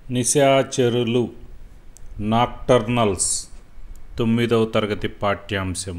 నిశాచరులు నాక్టర్నల్స్ తొమ్మిదవ తరగతి పాఠ్యాంశం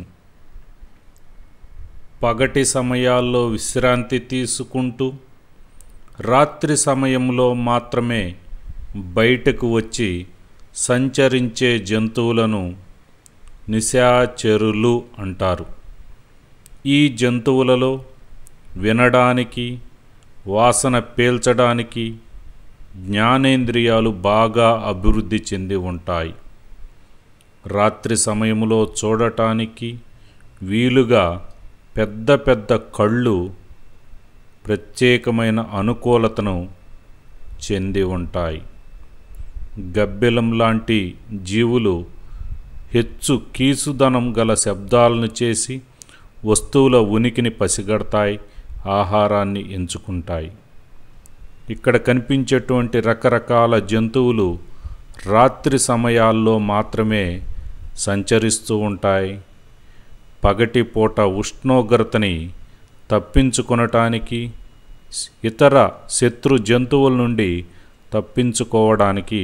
పగటి సమయాల్లో విశ్రాంతి తీసుకుంటూ రాత్రి సమయంలో మాత్రమే బయటకు వచ్చి సంచరించే జంతువులను నిశాచరులు అంటారు ఈ జంతువులలో వినడానికి వాసన పీల్చడానికి జ్ఞానేంద్రియాలు బాగా అభివృద్ధి చెంది ఉంటాయి రాత్రి సమయంలో చూడటానికి వీలుగా పెద్ద పెద్ద కళ్ళు ప్రత్యేకమైన అనుకూలతను చెంది ఉంటాయి గబ్బిలం లాంటి జీవులు హెచ్చు కీసుదనం గల శబ్దాలను చేసి వస్తువుల ఉనికిని పసిగడతాయి ఆహారాన్ని ఎంచుకుంటాయి ఇక్కడ కనిపించేటువంటి రకరకాల జంతువులు రాత్రి సమయాల్లో మాత్రమే సంచరిస్తూ ఉంటాయి పగటిపూట ఉష్ణోగ్రతని తప్పించుకొనటానికి ఇతర శత్రు జంతువుల నుండి తప్పించుకోవడానికి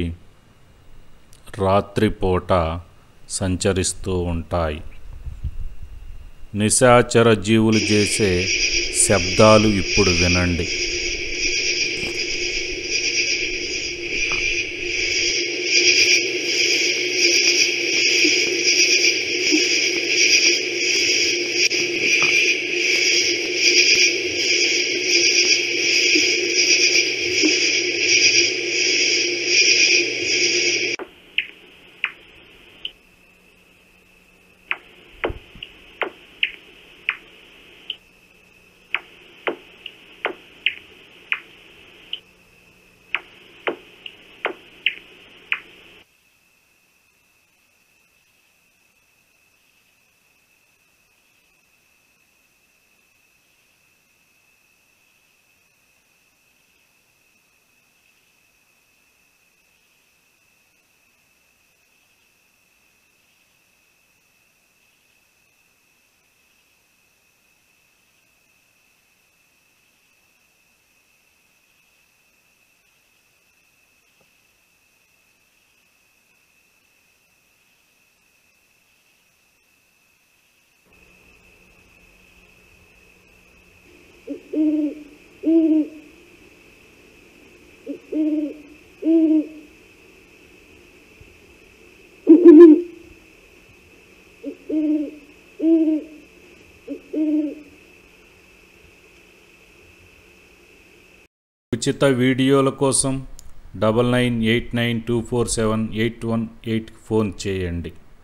రాత్రిపూట సంచరిస్తూ ఉంటాయి నిశాచర జీవులు చేసే శబ్దాలు ఇప్పుడు వినండి ఉచిత వీడియోల కోసం double nine eight nine two four seven eight one eight phone చేయండి